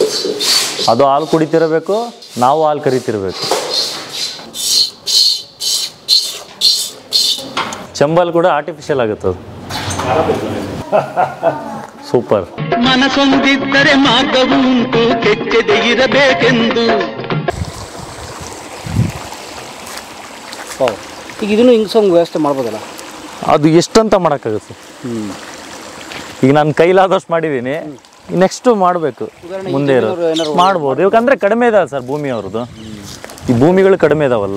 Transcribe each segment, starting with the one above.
ಅದು ಹಾಲು ಕುಡಿತಿರಬೇಕು ನಾವು ಹಾಲು ಕರಿತಿರ್ಬೇಕು ಚಂಬಲ್ ಕೂಡ ಆರ್ಟಿಫಿಷಿಯಲ್ ಆಗುತ್ತೆ ಅದು ಸೂಪರ್ ಮನಸೊಂದಿದ್ದರೆ ಮಾರ್ಗವು ಉಂಟು ಕೆಚ್ಚದೆ ಇರಬೇಕೆಂದು ಓ ಈಗ ಇದನ್ನು ಹಿಂಗ್ಸೋಂಗ್ ವ್ಯವಸ್ಥೆ ಮಾಡ್ಬೋದಲ್ಲ ಅದು ಎಷ್ಟಂತ ಮಾಡೋಕ್ಕಾಗುತ್ತೆ ಈಗ ನಾನು ಕೈಲಾದಷ್ಟು ಮಾಡಿದ್ದೀನಿ ನೆಕ್ಸ್ಟ್ ಮಾಡಬೇಕು ಮುಂದೆ ಇರೋ ಏನಾದ್ರು- ಏನಾದ್ರು ಮಾಡ್ಬೋದು ಇವಾಗ ಅಂದರೆ ಕಡಿಮೆ ಇದಾವೆ ಸರ್ ಭೂಮಿ ಅವ್ರದ್ದು ಈ ಭೂಮಿಗಳು ಕಡಿಮೆ ಇದಾವಲ್ಲ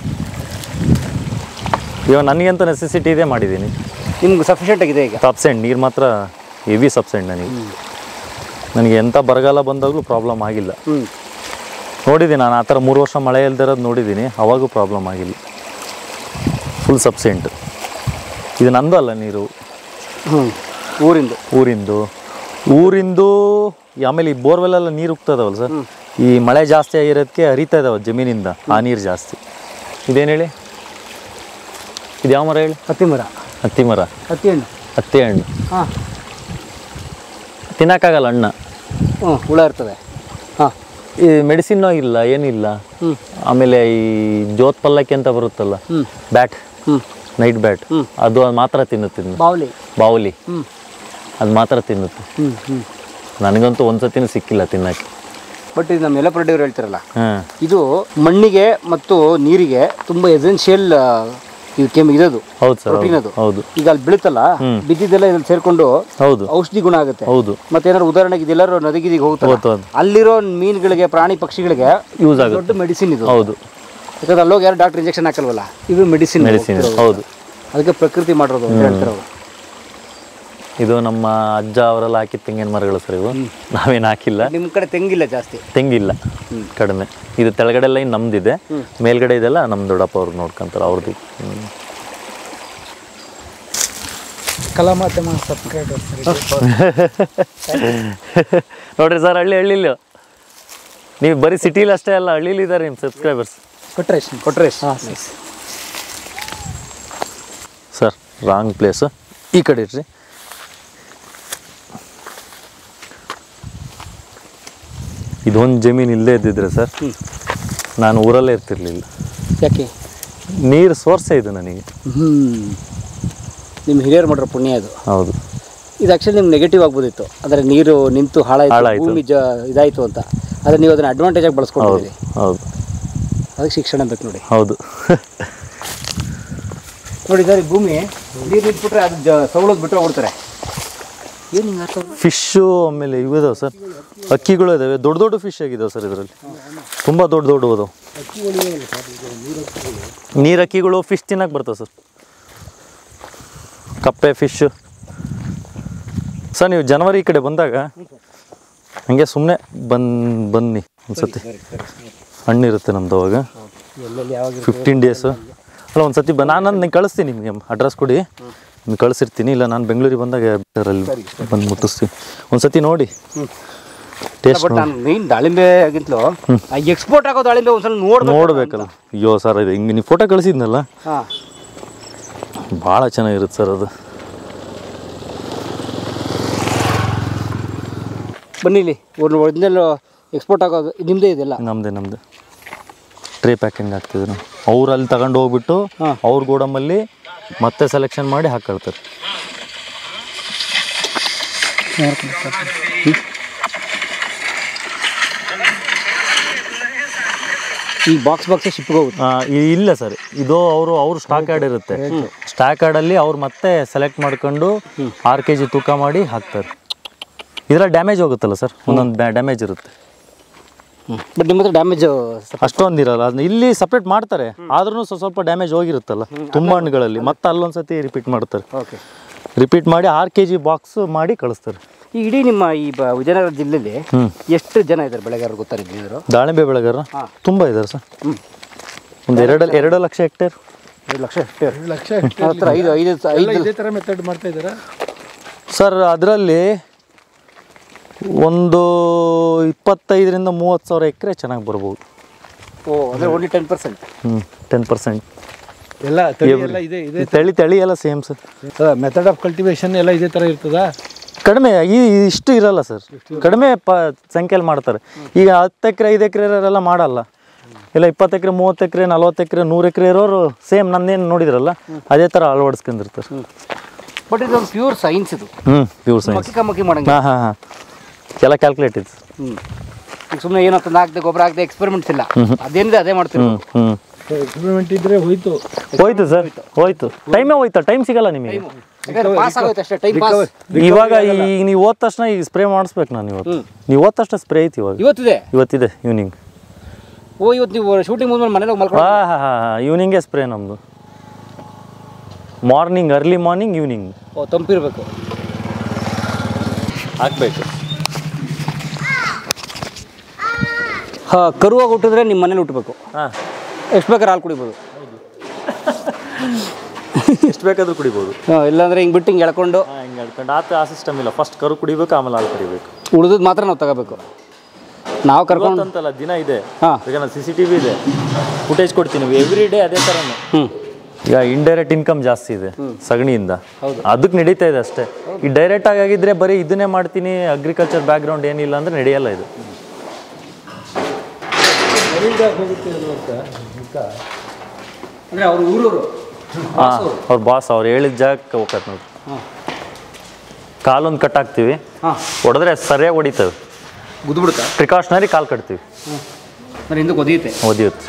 ಇವಾಗ ನನಗಂತ ನೆಸೆಸಿಟಿ ಇದೆ ಮಾಡಿದ್ದೀನಿ ನಿಮ್ಗೆ ಸಫಿಷಿಯೆಂಟ್ ಆಗಿದೆ ಈಗ ಸಬ್ಸೆಂಟ್ ನೀರು ಮಾತ್ರ ಹೆವಿ ಸಬ್ಸೆಂಟ್ ನನಗೆ ನನಗೆ ಎಂಥ ಬರಗಾಲ ಬಂದಾಗಲೂ ಪ್ರಾಬ್ಲಮ್ ಆಗಿಲ್ಲ ಹ್ಞೂ ನೋಡಿದ್ದೀನಿ ನಾನು ಆ ಥರ ಮೂರು ವರ್ಷ ಮಳೆ ಇಲ್ದಿರೋದು ನೋಡಿದ್ದೀನಿ ಅವಾಗೂ ಪ್ರಾಬ್ಲಮ್ ಆಗಿಲ್ಲ ಫುಲ್ ಸಬ್ಸೆಂಟ್ ಇದು ನಂದು ಅಲ್ಲ ನೀರು ಹ್ಞೂ ಊರಿಂದು ಊರಿಂದು ಊರಿಂದು ಆಮೇಲೆ ಈ ಬೋರ್ವೆಲ್ಲೆಲ್ಲ ನೀರು ಉಗ್ತದವಲ್ಲ ಸರ್ ಈ ಮಳೆ ಜಾಸ್ತಿ ಆಗಿರೋದಕ್ಕೆ ಹರಿತಾ ಇದಾವೆ ಜಮೀನಿಂದ ಆ ನೀರು ಜಾಸ್ತಿ ಇದೇನು ಹೇಳಿ ಇದು ಯಾವ ಮರ ಹೇಳಿ ಹತ್ತಿ ಮರ ಹತ್ತಿ ಮರ ಹತ್ತಿ ಹಣ್ಣು ಹತ್ತಿ ಹಣ್ಣು ಹಾಂ ತಿನ್ನಕ್ಕಾಗಲ್ಲ ಹಣ್ಣ ಹ್ಞೂ ಹುಳ ಇರ್ತದೆ ಹಾಂ ಈ ಮೆಡಿಸಿನ್ನೂ ಇಲ್ಲ ಏನಿಲ್ಲ ಹ್ಞೂ ಆಮೇಲೆ ಈ ಜೋತ್ ಪಲ್ಲಕ್ಕಿ ಅಂತ ಬರುತ್ತಲ್ಲ ಹ್ಞೂ ಬ್ಯಾಟ್ ಹ್ಞೂ ನೈಟ್ ಬ್ಯಾಟ್ ಅದು ಮಾತ್ರ ತಿನ್ನುತ್ತಿದ್ದು ಬಾವಲಿ ಬಾವುಲಿ ಹ್ಞೂ ಅದು ಮಾತ್ರ ತಿನ್ನುತ್ತೆ ಹ್ಞೂ ಹ್ಞೂ ನನಗಂತೂ ಒಂದ್ಸತಿನೂ ಸಿಕ್ಕಿಲ್ಲ ತಿನ್ನಕ್ಕೆ ಬಟ್ ಇದು ನಮ್ಮ ಎಲೆಪ್ರಡಿಯವ್ರು ಹೇಳ್ತಿರಲ್ಲ ಹಾಂ ಇದು ಮಣ್ಣಿಗೆ ಮತ್ತು ನೀರಿಗೆ ತುಂಬ ಎಸೆನ್ಷಿಯಲ್ ಇದು ಕೆಮ್ಮು ಇರೋದು ಹೌದು ಸರ್ ಪ್ರೋಟೀನ್ ಅದು ಹೌದು ಈಗ ಅಲ್ಲಿ ಬೀಳುತ್ತಲ್ಲ ಬಿದ್ದಿದ್ದೆಲ್ಲ ಇದ್ರಲ್ಲಿ ಸೇರ್ಕೊಂಡು ಹೌದು ಔಷಧಿ ಗುಣ ಆಗುತ್ತೆ ಹೌದು ಮತ್ತೇನಾದ್ರು ಉದಾಹರಣೆಗೆ ಇದೆಲ್ಲರೂ ನದಿಗಿದಿಗೆ ಹೋಗ್ತಾರೆ ಹೌದು ಹೌದು ಅಲ್ಲಿರೋ ಮೀನುಗಳಿಗೆ ಪ್ರಾಣಿ ಪಕ್ಷಿಗಳಿಗೆ ಯೂಸ್ ಆಗುತ್ತೆ ದೊಡ್ಡ ಮೆಡಿಸಿನ್ ಇದು ಹೌದು ಯಾಕಂದ್ರೆ ಅಲ್ಲೋಗಿ ಯಾರು ಡಾಕ್ಟರ್ ಇಂಜೆಕ್ಷನ್ ಹಾಕಲ್ವಲ್ಲ ಇದು ಮೆಡಿಸಿನ್ ಮೆಡಿಸಿನ್ ಹೌದು ಅದಕ್ಕೆ ಪ್ರಕೃತಿ ಮಾಡಿರೋದು ಅಂತ ಹೇಳ್ತಾರೆ ಅವರು ಇದು ನಮ್ಮ ಅಜ್ಜ ಅವರೆಲ್ಲ ಹಾಕಿದ ತೆಂಗಿನ ಮರಗಳು ಸರ್ ಇವು ನಾವೇನು ಹಾಕಿಲ್ಲ ನಿಮ್ಮ ಕಡೆ ತೆಂಗಿಲ್ಲ ಜಾಸ್ತಿ ತೆಂಗಿಲ್ಲ ಕಡಿಮೆ ಇದು ತೆಳಗಡೆ ಎಲ್ಲ ಇನ್ನು ನಮ್ದಿದೆ ಮೇಲ್ಗಡೆ ಇದೆಲ್ಲ ನಮ್ಮ ದೊಡ್ಡಪ್ಪ ಅವ್ರು ನೋಡ್ಕೊಂತಾರೆ ಅವ್ರದ್ದು ಹ್ಮ್. ಕಲಾಮಾಧ್ಯಮ ಸಬ್ಸ್ಕ್ರೈಬರ್ ನೋಡ್ರಿ ಸರ್ ಹಳ್ಳಿ ಹಳ್ಳಿಲಿ ನೀವು ಬರೀ ಸಿಟಿಲಿ ಅಷ್ಟೇ ಅಲ್ಲ ಹಳ್ಳಿಲಿ ಇದ್ದಾರೆ ನಿಮ್ಮ ಸಬ್ಸ್ಕ್ರೈಬರ್ಸ್ ಕೊಟ್ರೇಶ್ ಕೊಟ್ರೇಶ್ ಹಾಂ ಸರ್ ರಾಂಗ್ ಪ್ಲೇಸ್ ಈ ಕಡೆ ಇರ್ರಿ ಇದೊಂದು ಜಮೀನು ಇಲ್ಲೇ ಇದ್ದಿದ್ರೆ ಸರ್ ನಾನು ಊರಲ್ಲೇ ಇರ್ತಿರ್ಲಿಲ್ಲ ಯಾಕೆ ನೀರು ಸೋರ್ಸೇ ಇದು ನನಗೆ ಹ್ಞೂ ನಿಮ್ಮ ಹಿರಿಯರು ಮಾಡಿರೋ ಪುಣ್ಯ ಅದು ಹೌದು ಇದು ಆ್ಯಕ್ಚುಲಿ ನಿಮ್ಗೆ ನೆಗೆಟಿವ್ ಆಗ್ಬೋದಿತ್ತು ಅಂದರೆ ನೀರು ನಿಂತು ಹಾಳಾಯಿತು ಹಾಳಾಯ್ತು. ಭೂಮಿ ಜ ಇದಾಯಿತು ಅಂತ ಆದರೆ ನೀವು ಅದನ್ನು ಅಡ್ವಾಂಟೇಜ್ ಆಗಿ ಹೌದು ಬಳಸ್ಕೊಂಡಿದ್ದೀರಿ ಹೌದು ಅದಕ್ಕೆ ಶಿಕ್ಷಣ ಬೇಕು ನೋಡಿ ಹೌದು ನೋಡಿ ಸರ್ ಈ ಭೂಮಿ ನೀರು ನಿಂತ್ಬಿಟ್ರೆ ಅದು ಜ ಸವಳೋದು ಬಿಟ್ಟು ಹೋಗ್ಬಿಡ್ತಾರೆ ಏನು ಹಿಂಗೆ ಆಗ್ತದೆ ಫಿಶ್ಶು ಆಮೇಲೆ ಇವು ಇದಾವೆ ಸರ್ ಅಕ್ಕಿಗಳು ಇದಾವೆ ದೊಡ್ಡ ದೊಡ್ಡ ಫಿಶ್ ಆಗಿದಾವೆ ಸರ್ ಇದರಲ್ಲಿ ತುಂಬ ದೊಡ್ಡ ದೊಡ್ಡ ಅದಾವೆ ನೀರು ಅಕ್ಕಿಗಳು ಫಿಶ್ ತಿನ್ನಕ್ಕೆ ಬರ್ತವೆ ಸರ್ ಕಪ್ಪೆ ಫಿಶ್ ಸರ್ ನೀವು ಜನವರಿ ಈ ಕಡೆ ಬಂದಾಗ ಹಂಗೆ ಸುಮ್ಮನೆ ಬಂದು ಬನ್ನಿ ಒಂದ್ಸತಿ ಹಣ್ಣಿರುತ್ತೆ ನಮ್ದು ಅವಾಗ ಎಲ್ಲೆಲ್ಲಿ ಯಾವಾಗ ಫಿಫ್ಟೀನ್ ಡೇಸು ಅಲ್ಲ ಒಂದು ಸತಿ ಬ ನಾನು ನಿಮ್ಗೆ ಕಳಿಸ್ತೀನಿ ನಿಮಗೆ ಅಡ್ರೆಸ್ ಕೊಡಿ ನಿಮ್ಗೆ ಕಳಿಸಿರ್ತೀನಿ ಇಲ್ಲ ನಾನು ಬೆಂಗಳೂರಿಗೆ ಬಂದಾಗ ಅಲ್ಲಿ ಬಂದು ಮುಟ್ಟಿಸ್ತೀನಿ ಒಂದು ಸತಿ ನೋಡಿ ಟೇಸ್ಟ್ ಬಟ್ ನಾನು ಮೀನು ದಾಳಿಂಬೆಗಿಂತಲೂ ಎಕ್ಸ್ಪೋರ್ಟ್ ಆಗೋ ದಾಳಿಂಬೆ ಒಂದ್ಸಲ ನೋಡ್ಬೇಕು ನೋಡ್ಬೇಕಲ್ಲ ಅಯ್ಯೋ ಸರ್ ಇದು ಹಿಂಗೆ ನೀವು ಫೋಟೋ ಕಳಿಸಿದ್ನಲ್ಲ ಹಾಂ ಭಾಳ ಚೆನ್ನಾಗಿರುತ್ತೆ ಸರ್ ಅದು ಬನ್ನಿ ಇಲ್ಲಿ ಒಂದು ಒರಿಜಿನಲ್ ಎಕ್ಸ್ಪೋರ್ಟ್ ಆಗೋದು ನಿಮ್ಮದೇ ಇದೆಲ್ಲ ನಮ್ಮದೇ ನಮ್ಮದು ಟ್ರೇ ಪ್ಯಾಕಿಂಗ್ ಆಗ್ತಿದೆ ನಾವು ಅವ್ರು ಅಲ್ಲಿ ತಗೊಂಡು ಹೋಗ್ಬಿಟ್ಟು ಹಾಂ. ಅವ್ರ ಗೋಡಂಬಲ್ಲಿ ಮತ್ತೆ ಸೆಲೆಕ್ಷನ್ ಮಾಡಿ ಹಾಕೊಳ್ತಾರೆ ಈ ಬಾಕ್ಸ್ ಬಾಕ್ಸೇ ಶಿಪ್ಗೆ ಹೋಗುತ್ತೆ ಆ, ಇ- ಇಲ್ಲ ಸರ್ ಇದು ಅವರು ಅವ್ರು ಸ್ಟಾಕ್ ಆರ್ಡ್ ಇರುತ್ತೆ ಸ್ಟಾಕ್ ಆರ್ಡಲ್ಲಿ ಅವ್ರು ಮತ್ತೆ ಸೆಲೆಕ್ಟ್ ಮಾಡ್ಕೊಂಡು ಆರು ಕೆ ಜಿ ತೂಕ ಮಾಡಿ ಹಾಕ್ತಾರೆ ಇದರಲ್ಲಿ ಡ್ಯಾಮೇಜ್ ಹೋಗುತ್ತಲ್ಲ ಸರ್ ಒಂದೊಂದು ಡ್ಯಾಮೇಜ್ ಇರುತ್ತೆ ಬಟ್ ನಿಮ್ಮ ಹತ್ರ ಡ್ಯಾಮೇಜ್ ಅಷ್ಟೊಂದು ಇರಲ್ಲ ಅದನ್ನ ಇಲ್ಲಿ ಸಪ್ರೇಟ್ ಮಾಡ್ತಾರೆ ಆದ್ರೂ ಸ್ವಲ್ಪ ಸ್ವಲ್ಪ ಡ್ಯಾಮೇಜ್ ಹೋಗಿರುತ್ತಲ್ಲ ತುಂಬ ಹಣ್ಣುಗಳಲ್ಲಿ ಮತ್ತೆ ಅಲ್ಲೊಂದ್ಸತಿ ರಿಪೀಟ್ ಮಾಡ್ತಾರೆ ಓಕೆ ರಿಪೀಟ್ ಮಾಡಿ ಆರು ಕೆ ಜಿ ಬಾಕ್ಸ್ ಮಾಡಿ ಕಳಿಸ್ತಾರೆ ಈ ಇಡೀ ನಿಮ್ಮ ಈ ಬ- ವಿಜಯನಗರ ಜಿಲ್ಲೆಯಲ್ಲಿ ಹ್ಮ್. ಎಷ್ಟು ಜನ ಇದ್ದಾರೆ ಬೆಳೆಗಾರರು ಗೊತ್ತಾ ನಿಮ್ಗೆ ಏನಾದ್ರು ದಾಳಿಂಬೆ ಬೆಳೆಗಾರ ಹಾ. ತುಂಬ ಇದ್ದಾರೆ ಸರ್ ಹ್ಮ್. ಒಂದು ಎರಡು ಎರಡು ಲಕ್ಷ ಹೆಕ್ಟೇರ್ ಎರಡು ಲಕ್ಷ ಹೆಕ್ಟೇರ್ ಲಕ್ಷ ನನ್ನ ಹತ್ರ ಐದು ಐದು ಎಲ್ಲ ಐದು ಇದೇ ಥರ ಮೆಥಡ್ ಮಾಡ್ತಾ ಇದ್ದೀರಾ ಸರ್ ಅದರಲ್ಲಿ ಒಂದು ಇಪ್ಪತ್ತೈದರಿಂದ ಮೂವತ್ತು ಸಾವಿರ ಎಕರೆ ಚೆನ್ನಾಗಿ ಬರ್ಬೋದು ಓ ಅಂದರೆ ಓನ್ಲಿ ಟೆನ್ ಪರ್ಸೆಂಟ್ ಹ್ಞೂ ಟೆನ್ ಪರ್ಸೆಂಟ್ ಎಲ್ಲ ತಳಿ ಎಲ್ಲ ಇದೆ ಇದೆ ತಳಿ ತಳಿ ಎಲ್ಲ same sir method of cultivation ಎಲ್ಲ ಇದೇ ಥರ ಇರ್ತದಾ ಕಡಿಮೆ ಈ ಇಷ್ಟು ಇರಲ್ಲ ಸರ್ ಕಡಿಮೆ ಪ ಸಂಖ್ಯೆಯಲ್ಲಿ ಮಾಡ್ತಾರೆ ಈಗ ಹತ್ತು ಎಕರೆ ಐದು ಎಕರೆ ಇರೋರೆಲ್ಲ ಮಾಡಲ್ಲ ಇಲ್ಲ ಇಪ್ಪತ್ತು ಎಕರೆ ಮೂವತ್ತು ಎಕರೆ ನಲ್ವತ್ತು ಎಕರೆ ನೂರು ಎಕರೆ ಇರೋರು ಸೇಮ್ ನಂದೇನು ನೋಡಿದ್ರಲ್ಲ ಅದೇ ಥರ ಅಳವಡಿಸ್ಕೊಂಡಿರ್ತಾರೆ ಬಟ್ ಇದು ಒಂದು ಪ್ಯೂರ್ ಸೈನ್ಸ್ ಇದು ಹ್ಞೂ ಪ್ಯೂರ್ ಸೈನ್ಸ್ ಮಕ್ಕಿ ಕಮ್ಮಕ್ಕಿ ಮಾಡಂಗಿಲ್ಲ ಹಾಂ ಹಾಂ ಹಾಂ ಎಲ್ಲ ಕ್ಯಾಲ್ಕುಲೇಟ್ ಇದೆ ಹ್ಞೂ ಈಗ ಸುಮ್ಮನೆ ಏನೋ ತಂದು ಹಾಕ್ದೆ ಗೊಬ್ಬರ ಹಾಕ್ದೆ ಎಕ್ಸ್ಪೆರಿಮೆಂಟ್ಸ್ ಇಲ್ಲ ಅದೇನಿದೆ ಅದೇ ಮಾಡ್ತೀವಿ ಹ್ಞೂ ಹ್ಞೂ ಎಕ್ಸ್ಪೆರಿಮೆಂಟ್ ಇದ್ರೆ ಹೋಯ್ತು ಹೋಯ್ತು ಸರ್ ಹೋಯ್ತು ಟೈಮೇ ಹೋಯ್ತಾ ಟೈಮ್ ಸಿಗಲ್ಲ ನಿಮಗೆ ಪಾಸ್ ಆಗೋಯ್ತು ಅಷ್ಟೇ ಟೈಮ್ ಪಾಸ್ ಇವಾಗ ಈಗ ನೀವು ಹೋದ ತಕ್ಷಣ ಈಗ ಸ್ಪ್ರೇ ಮಾಡಿಸ್ಬೇಕು ನಾನು ಇವತ್ತು ನೀವು ಹೋದ ತಕ್ಷಣ ಸ್ಪ್ರೇ ಐತಿ ಇವಾಗ ಇವತ್ತಿದೆ ಇವತ್ತಿದೆ ಈವ್ನಿಂಗ್ ಓ ಇವತ್ತು ನೀವು ಶೂಟಿಂಗ್ ಮುಂದೆ ಮನೇಲಿ ಹೋಗಿ ಮಲ್ಕೊಂಡು ಹಾಂ ಹಾಂ ಹಾಂ ಈವ್ನಿಂಗೇ ಸ್ಪ್ರೇ ನಮ್ಮದು ಮಾರ್ನಿಂಗ್ ಅರ್ಲಿ ಮಾರ್ನಿಂಗ್ ಈವ್ನಿಂಗ್ ಓ ತಂಪಿರಬೇಕು ಹಾಕಬೇಕು ಹಾಂ ಕರುವಾಗಿ ಹುಟ್ಟಿದ್ರೆ ನಿಮ್ಮ ಮನೇಲಿ ಹುಟ್ಟಬೇಕು ಹಾಂ ಎಷ್ಟು ಬೇಕಾದ್ರೆ ಹಾಲು ಕುಡಿಬೋದು ಎಷ್ಟು ಬೇಕಾದರೂ ಕುಡಿಬೋದು ಹಾಂ ಇಲ್ಲಾಂದ್ರೆ ಹಿಂಗೆ ಬಿಟ್ಟು ಹಿಂಗೆ ಎಳ್ಕೊಂಡು ಹಾಂ ಹಿಂಗೆ ಹೇಳ್ಕೊಂಡು ಆತ ಆ ಸಿಸ್ಟಮ್ ಇಲ್ಲ ಫಸ್ಟ್ ಕರು ಕುಡಿಬೇಕು ಆಮೇಲೆ ಹಾಲು ಕುಡಿಬೇಕು ಉಳಿದದ್ದು ಮಾತ್ರ ನಾವು ತಗೋಬೇಕು ನಾವು ಕರ್ಕೊಂಡು ಅಂತಲ್ಲ ದಿನ ಇದೆ ಹಾಂ ಈಗ ನಾನು ಸಿ ಸಿ ಟಿ ವಿ ಇದೆ ಫುಟೇಜ್ ಕೊಡ್ತೀನಿ ಎವ್ರಿ ಡೇ ಅದೇ ಥರನೇ ಹ್ಞೂ ಈಗ ಇಂಡೈರೆಕ್ಟ್ ಇನ್ಕಮ್ ಜಾಸ್ತಿ ಇದೆ ಸಗಣಿಯಿಂದ ಅದಕ್ಕೆ ನಡೀತಾ ಇದೆ ಅಷ್ಟೇ ಈ ಡೈರೆಕ್ಟ್ ಆಗಿದ್ರೆ ಬರೀ ಇದನ್ನೇ ಮಾಡ್ತೀನಿ ಅಗ್ರಿಕಲ್ಚರ್ ಬ್ಯಾಕ್ಗ್ರೌಂಡ್ ಏನಿಲ್ಲ ಅಂದ್ರೆ ನಡೆಯಲ್ಲ ಇದು ಅಂದರೆ ಅವ್ರ ಊರವರು ಹಾಂ ಅವ್ರ ಬಾಸ್ ಅವ್ರು ಹೇಳಿದ ಜಾಗಕ್ಕೆ ಹೋಗತ್ತೆ ನೋಡಿ ಹಾಂ ಕಾಲೊಂದು ಕಟ್ ಹಾಕ್ತೀವಿ ಹಾಂ ಹೊಡೆದ್ರೆ ಸರಿಯಾಗಿ ಹೊಡಿತವೆ ಗುದ್ಬಿಡುತ್ತಾ ಪ್ರಿಕಾಷನರಿ ಕಾಲು ಕಟ್ತೀವಿ ಅಂದ್ರೆ ಹಿಂದಕ್ಕೆ ಒದಿಯುತ್ತೆ ಒದಿಯುತ್ತೆ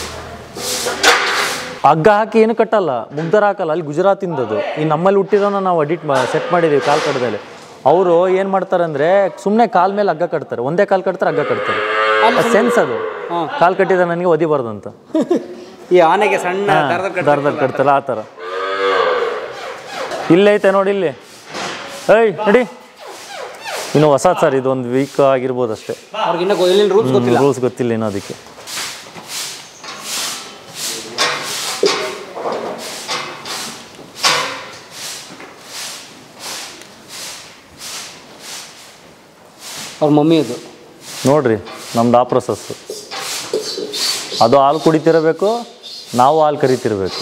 ಹಗ್ಗ ಹಾಕಿ ಏನು ಕಟ್ಟಲ್ಲ ಮುಗ್ದರ ಹಾಕಲ್ಲ ಅಲ್ಲಿ ಗುಜರಾತಿಂದ ಅದು ಈ ನಮ್ಮಲ್ಲಿ ಹುಟ್ಟಿರೋನ ನಾವು ಅಡಿಟ್ ಸೆಟ್ ಮಾಡಿದ್ದೀವಿ ಕಾಲು ಕಡ್ದಲ್ಲಿ ಅವರು ಏನು ಮಾಡ್ತಾರೆ ಅಂದರೆ ಸುಮ್ಮನೆ ಕಾಲ್ ಮೇಲೆ ಹಗ್ಗ ಕಟ್ತಾರೆ ಒಂದೇ ಕಾಲು ಕಟ್ತಾರೆ ಹಗ್ಗ ಕಟ್ತಾರೆ ಸೆನ್ಸ್ ಅದು ಕಾಲು ಕಟ್ಟಿದ ನನಗೆ ಒದಿಬಾರ್ದು ಅಂತ ಈ ಆನೆಗೆ ಸಣ್ಣ ದಾರದಲ್ಲಿ ಕಟ್ತಾರೆ. ದಾರದಲ್ಲಿ ಕಟ್ತಲ್ಲ ಆ ಥರ ಇಲ್ಲೈತೆ ನೋಡಿ ಇಲ್ಲಿ ಏಯ್ ನಡಿ ಇನ್ನು ಹೊಸ ಸರ್ ಇದು ಒಂದು ವೀಕ್ ಆಗಿರ್ಬೋದು ಅಷ್ಟೇ ಅವ್ರಿಗೆ ಇನ್ನೂ ಎಲ್ಲಿನ ರೂಲ್ಸ್ ಗೊತ್ತಿಲ್ಲ ರೂಲ್ಸ್ ಗೊತ್ತಿಲ್ಲ ಏನೋ ಅದಕ್ಕೆ ಅವ್ರ ಮಮ್ಮಿ ಅದು ನೋಡ್ರಿ ನಮ್ದು ಆ ಪ್ರೊಸೆಸ್ಸು ಅದು ಹಾಲು ಕುಡಿತಿರಬೇಕು ನಾವು ಹಾಲು ಕರಿತಿರ್ಬೇಕು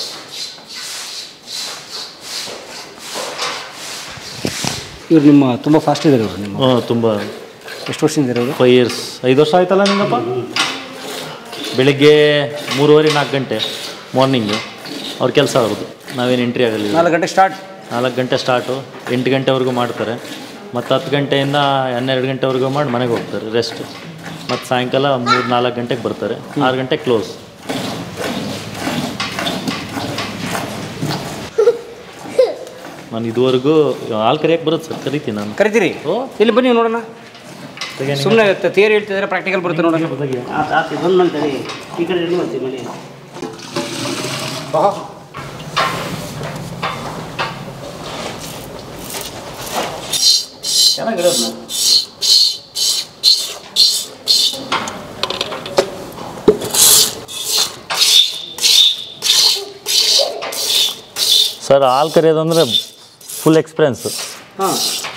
ಇವ್ರು ನಿಮ್ಮ ತುಂಬ ಫಾಸ್ಟ್ ಇದ್ದಾರೆ ಇವರು ನಿಮ್ಮ ಹಾಂ ತುಂಬ ಎಷ್ಟು ವರ್ಷದಿಂದ ಇರೋರು ಫೈವ್ ಇಯರ್ಸ್ ಐದು ವರ್ಷ ಆಯ್ತಲ್ಲ ನಿನ್ನಪ್ಪ ಬೆಳಿಗ್ಗೆ ಮೂರುವರೆ ನಾಲ್ಕು ಗಂಟೆ ಮಾರ್ನಿಂಗು ಅವ್ರ ಕೆಲಸ ಅವ್ರದ್ದು ನಾವೇನು ಎಂಟ್ರಿ ಆಗಲ್ಲ ನಾಲ್ಕು ಗಂಟೆ ಸ್ಟಾರ್ಟ್ ನಾಲ್ಕು ಗಂಟೆ ಸ್ಟಾರ್ಟು ಎಂಟು ಗಂಟೆವರೆಗೂ ಮಾಡ್ತಾರೆ ಮತ್ತು ಹತ್ತು ಗಂಟೆಯಿಂದ ಹನ್ನೆರಡು ಗಂಟೆವರೆಗೂ ಮಾಡಿ ಮನೆಗೆ ಹೋಗ್ತಾರೆ ರೆಸ್ಟ್ ಮತ್ತು ಸಾಯಂಕಾಲ ಮೂರು ನಾಲ್ಕು ಗಂಟೆಗೆ ಬರ್ತಾರೆ ಆರು ಗಂಟೆಗೆ ಕ್ಲೋಸ್ ನಾನು ಇದುವರೆಗೂ ಹಾಲು ಕರಿಯಕ್ಕೆ ಬರುತ್ತೆ ಸರ್ ಕರಿತೀನಿ ನಾನು ಕರಿತೀರಿ ಓ. ಇಲ್ಲಿ ಬನ್ನಿ ನೋಡೋಣ ಸುಮ್ಮನೆ ಥಿಯರಿ ಹೇಳ್ತಿದ್ರೆ ಪ್ರಾಕ್ಟಿಕಲ್ ಬರುತ್ತೆ ನೋಡೋಣ ಬಂದು ಮಾಡ್ತಾರೆ ಈ ಕಡೆ ರೆಡಿ ಮಾಡ್ತೀವಿ ಮನೆ ಚೆನ್ನಾಗಿರೋದು ಸರ್ ಹಾಲು ಕರಿಯೋದಂದ್ರೆ ಫುಲ್ ಎಕ್ಸ್ಪೀರಿಯನ್ಸು ಹಾಂ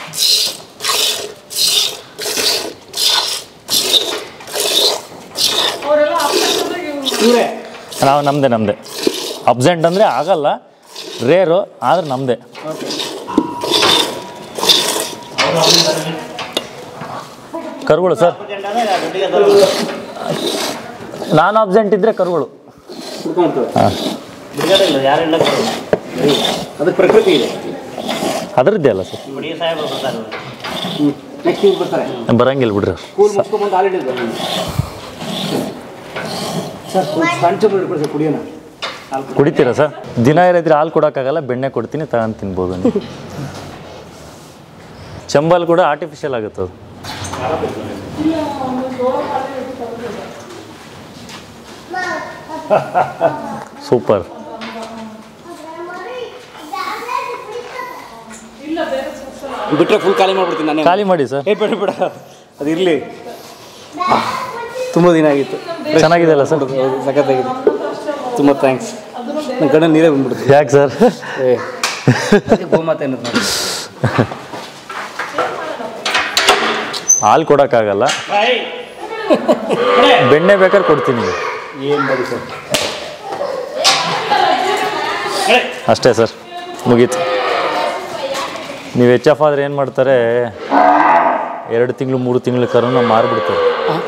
ಇವರೇ ನಾವು ನಮ್ಮದೇ ನಮ್ಮದೇ ಅಬ್ಸೆಂಟ್ ಅಂದರೆ ಆಗಲ್ಲ ರೇರು ಆದ್ರೆ ನಮ್ಮದೇ ಕರುಗಳು ಸರ್ ನಾನು ಅಬ್ಸೆಂಟ್ ಇದ್ದರೆ ಕರುಗಳು ಕುಡ್ಕೊಂಡ್ಬಿಡ್ತವೆ ಹಾಂ ಬಿಡುಗಡೆ ಇಲ್ಲ ಯಾರೆಲ್ಲ ಅದಕ್ಕೆ ಪ್ರಕೃತಿ ಇದೆ ಅದರದ್ದೇ ಅಲ್ಲ ಸರ್ ಬಡಿ ಸಾಹೇಬರು ಬರ್ತಾರೆ ಹ್ಞೂ ನೆಕ್ಸ್ಟ್ ಇವ್ರು ಬರ್ತಾರೆ ಬರಂಗಿಲ್ಲ ಬಿಡ್ರಿ ಅವ್ರು. ಸ್ಕೂಲ್ ಮುಗಿಸ್ಕೊಂಬಂದು ಹಾಲಿಡಿದ್ರು ಸರ್ ಸಣ್ಣ ಚಮಚ ಹಿಡ್ಕೊಡಿ ಸರ್ ಕುಡಿಯೋಣ ಕುಡಿತೀರಾ ಸರ್ ದಿನ ಇರೋದ್ರೆ ಹಾಲು ಕೊಡೋಕ್ಕಾಗಲ್ಲ ಬೆಣ್ಣೆ ಕೊಡ್ತೀನಿ ತಗೊಂಡು ತಿನ್ಬೋದು ನೀವು ಚಂಬಲ್ ಕೂಡ ಆರ್ಟಿಫಿಷಿಯಲ್ ಆಗುತ್ತೆ ಅದು ಸೂಪರ್ ಬಿಟ್ಟರೆ ಫುಲ್ ಖಾಲಿ ಮಾಡ್ಬಿಡ್ತೀನಿ ನಾನೇ ಖಾಲಿ ಮಾಡಿ ಸರ್ ಏ ಬೇಡ ಬೇಡ ಅದು ಇರಲಿ ತುಂಬ ದಿನ ಆಗಿತ್ತು ಚೆನ್ನಾಗಿದೆ ಅಲ್ಲ ಸರ್ ಹೌದು, ಸಖತ್ತಾಗಿದೆ ತುಂಬ ಥ್ಯಾಂಕ್ಸ್ ನನ್ನ ಕಡೆ ನೀರೇ ಬಂದ್ಬಿಡ್ತು ಯಾಕೆ ಸರ್ ಏ ಅದಕ್ಕೆ ಗೋಮಾತೆ ಅನ್ನೋದು ನೋಡಿ ಹಾಲು ಕೊಡೋಕ್ಕಾಗಲ್ಲ ಬೆಣ್ಣೆ ಬೇಕಾದ್ರೆ ಕೊಡ್ತೀನಿ ಏನು ಮಾಡಿ ಸರ್ ಅಷ್ಟೇ ಸರ್ ಮುಗೀತು ನೀವು ಎಚ್ ಎಫ್ ಆದ್ರೆ ಏನು ಮಾಡ್ತಾರೆ ಎರಡು ತಿಂಗಳು ಮೂರು ತಿಂಗಳು ಕರುನ ಮಾರ್ಬಿಡ್ತಾರೆ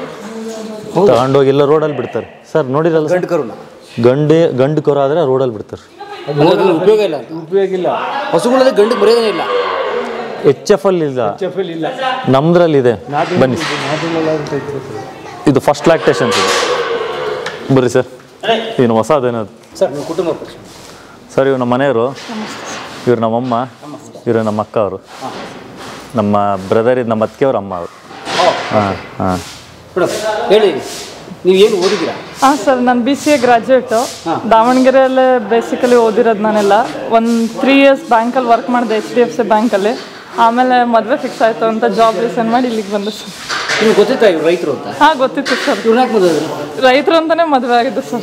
ತಗೊಂಡೋಗಿ ಎಲ್ಲ ರೋಡಲ್ಲಿ ಬಿಡ್ತಾರೆ ಸರ್ ನೋಡಿರಲ್ಲ ಸರ್ ಗಂಡು ಕರುನ ಗಂಡು ಗಂಡು ಕರು ಆದರೆ ರೋಡಲ್ಲಿ ಬಿಡ್ತಾರೆ ಅದ್ರಲ್ಲಿ ಉಪಯೋಗ ಇಲ್ಲ ಅಂತ ಉಪಯೋಗ ಇಲ್ಲ ಹಸುಗಳಲ್ಲಿ ಗಂಡು ಬರೆಯೋದೇ ಇಲ್ಲ ಎಚ್ ಎಫ್ ಅಲ್ಲಿ ಇಲ್ಲ ಎಚ್ ಎಫ್ ಎಲ್ ಇಲ್ಲ ನಮ್ದ್ರಲ್ಲಿ ಇದೆ ಬನ್ನಿ ನಾಟಿನಲ್ಲ ಅಂತ ಇತ್ತು ಸರ್. ಇದು ಫಸ್ಟ್ ಲ್ಯಾಕ್ಟೇಷನ್ ಇದು ಬರ್ರಿ ಸರ್ ಏನು ಹೊಸ ಅದೇನದು ಸರ್ ನಿಮ್ಮ ಕುಟುಂಬ ಪರಿಚಯ ಸರ್ ಇವ್ರು ನಮ್ಮ ಮನೆಯವರು ಇವ್ರು ನಮ್ಮಮ್ಮ ಇವರು ನಮ್ಮ ಅಕ್ಕ ಅವರು ನಮ್ಮ ಬ್ರದರ್ ಇದು ನಮ್ಮ ಅತ್ತಿಗೆಯವ್ರ ಅಮ್ಮ ಅವರು ಹಾಂ ಹಾಂ ಮೇಡಮ್ ಹೇಳಿ ನೀವು ಏನು ಓದಿದ್ದೀರಾ ಹಾಂ ಸರ್ ನಾನು ಬಿ ಸಿ ಎ ಗ್ರಾಜ್ಯುಯೇಟು ದಾವಣಗೆರೆಯಲ್ಲೇ ಬೇಸಿಕಲಿ ಓದಿರೋದು ನಾನೆಲ್ಲ ಒಂದು ತ್ರೀ ಇಯರ್ಸ್ ಬ್ಯಾಂಕಲ್ಲಿ ವರ್ಕ್ ಮಾಡಿದೆ ಎಚ್ ಡಿ ಎಫ್ ಸಿ ಬ್ಯಾಂಕಲ್ಲಿ ಆಮೇಲೆ ಮದುವೆ ಫಿಕ್ಸ್ ಆಯಿತು ಅಂತ ಜಾಬ್ ರಿಸೈನ್ ಮಾಡಿ ಇಲ್ಲಿಗೆ ಬಂದೆ ಸರ್ ನಿಮ್ಗೆ ಗೊತ್ತಿತ್ತಾ ಇವ್ರು ರೈತರು ಅಂತ ಹಾಂ ಗೊತ್ತಿತ್ತು ಸರ್ ಇವ್ರು ಯಾಕೆ ಮದುವೆ ರೈತರು ಅಂತಲೇ ಮದುವೆ ಆಗಿದ್ದು ಸರ್